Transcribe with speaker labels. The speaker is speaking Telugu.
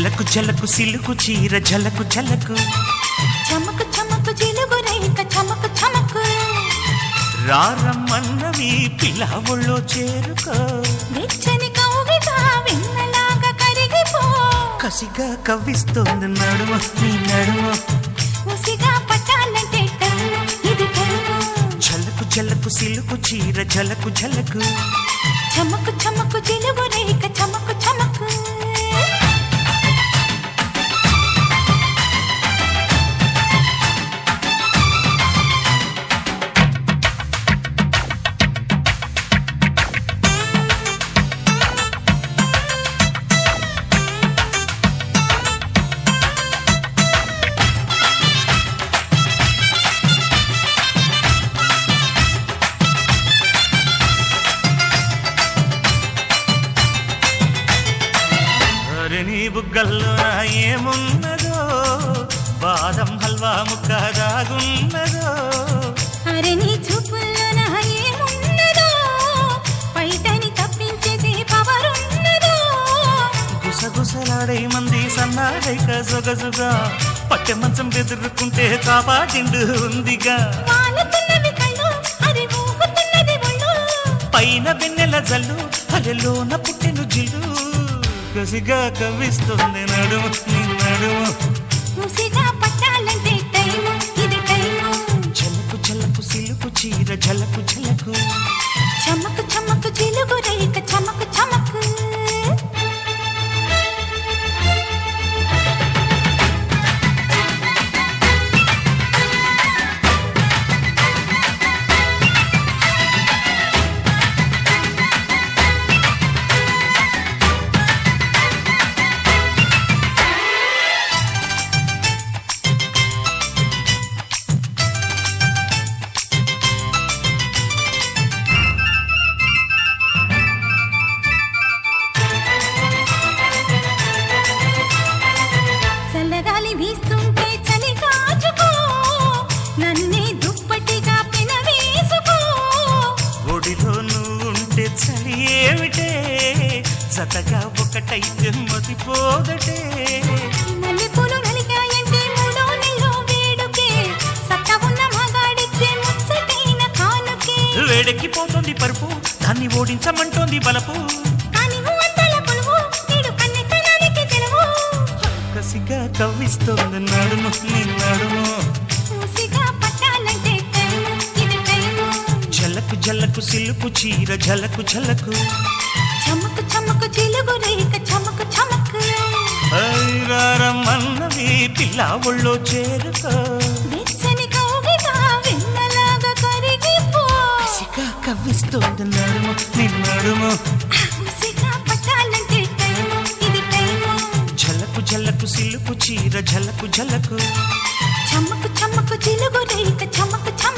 Speaker 1: జలకు జలకు సిలుకు చీర జలకు జలకు
Speaker 2: చమకు చమకు జిలుగు రేఖ చమకు చమకు
Speaker 1: రారమ్మన్నవి పిల్లవుల్లో చేరుకో
Speaker 2: వెచ్చని కౌగిట వెన్నలాగా కరిగిపో
Speaker 1: కసిగా కవ్విస్తోంది నడుమ నీ నడుమ
Speaker 2: ఉసిగా పట్టాలంటే టైము ఇది టైము
Speaker 1: జలకు జలకు సిలుకు చీర జలకు జలకు
Speaker 2: చమకు చమకు జిలుగు రేఖ చమకు చమకు
Speaker 1: అరే నీ బుగ్గల్లో నా ఏమున్నదో బాదం హల్వా ముక్క దాగున్నదో
Speaker 2: అరే నీ చూపుల్లో నా ఏమున్నదో బయటని తప్పించేసి పవరున్నదో
Speaker 1: గుసగుసలాడే మంది సన్నాడైక సొగసుగా పట్టె మంచం బెదురుకుంటే కాపాటిండు ఉందిగా
Speaker 2: వాలుతున్నవి కళ్ళు అది ఊగుతున్నది ఒళ్ళు
Speaker 1: పైన వెన్నెల జల్లు అరెలోన పుట్టెను జిల్లు కసిగా కవ్విస్తుంది నడుము నీ నడుము
Speaker 2: ముసిగా పట్టాలంటే టైము ఇది టైము
Speaker 1: జలకు జలకు సిలుకు చీర జలకు జలకు
Speaker 2: చమకు చమకు జిలుగు రేఖ చమకు చమకు చల్లగాలి వీస్తుంటే చలి కాచుకో నన్నే దుప్పటిగా పెనవేసుకో
Speaker 1: ఒడిలో నువ్వుంటే చలి ఏమిటే జతగా ఒకటైతే మతిపోదటే
Speaker 2: మల్లెపూలు నలిగాయంటే మూడో నెలలో వేడుకే సత్తా ఉన్న మగాడిచ్చే ముచ్చటైన కానుకే
Speaker 1: వేడెక్కిపోతుంది పరుపు దాన్ని ఓడించమంటోంది బలపు
Speaker 2: కానీ నువ్వంతల కొలువు నేడు కన్నెత్తనానికి సెలవు
Speaker 1: కసిగా కవ్విస్తోంది నడుము నీ నడుము
Speaker 2: మూసిగా పట్టాలంటే టైము ఇది టైము
Speaker 1: జలకు జలకు సిలుకు చీర జలకు జలకు
Speaker 2: చమకు చమకు చిలుగు రేఖ చమకు చమకు
Speaker 1: ఐరారమ్మన్నవి పిల్ల ఒళ్ళో చేరుకో
Speaker 2: వెచ్చని కౌగిట వెన్నలాగా కరిగిపో
Speaker 1: కసిగా కవ్విస్తోంది నడుము నీ నడుము
Speaker 2: మూసిగా పట్టాలంటే టైము ఇది టైము
Speaker 1: జలకు జలకు సిలుకు చీర జలకు జలకు
Speaker 2: చమకు చమకు చిలుగు రేఖ చమకు చమకు